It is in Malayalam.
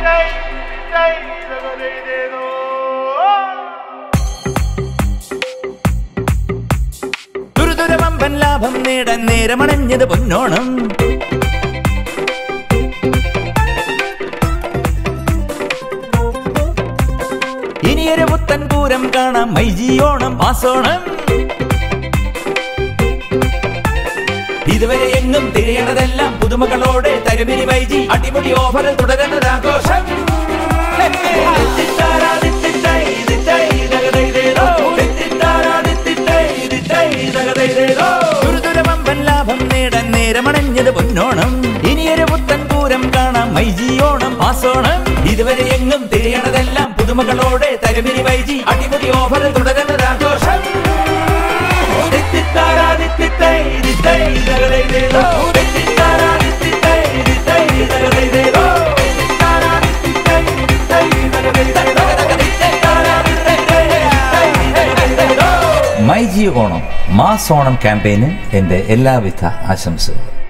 ദുരിതുരവമ്പൻ ലാഭം നേടാൻ നേരമണഞ്ഞത് പൊന്നോണം ഇനിയൊരു പുത്തൻ പൂരം കാണാം മൈജിയോണം മാസോണം ഇതുവരെ എങ്ങും തിരയണതെല്ലാം പുതുമകളോടെ തരുമിനി വൈജി അടിപൊളി ഓഫറിൽ തുടരുന്നത് ആഘോഷം ദുരിതുരവമ്പൻ ലാഭം നേടാൻ നേരമണഞ്ഞത് പൊന്നോണം ഇനിയൊരു പുത്തൻ പൂരം കാണാം മൈജിയോണം മാസോണം ഇതുവരെ എങ്ങും തിരയണതെല്ലാം പുതുമകളോടെ തരുമിനി വൈജി അടിപൊളി ഓഫറിൽ തുടരുന്നത് ആഘോഷം my Jio Onam mass Onam ക്യാമ്പയിന് എൻ്റെ എല്ലാവിധ ആശംസകളും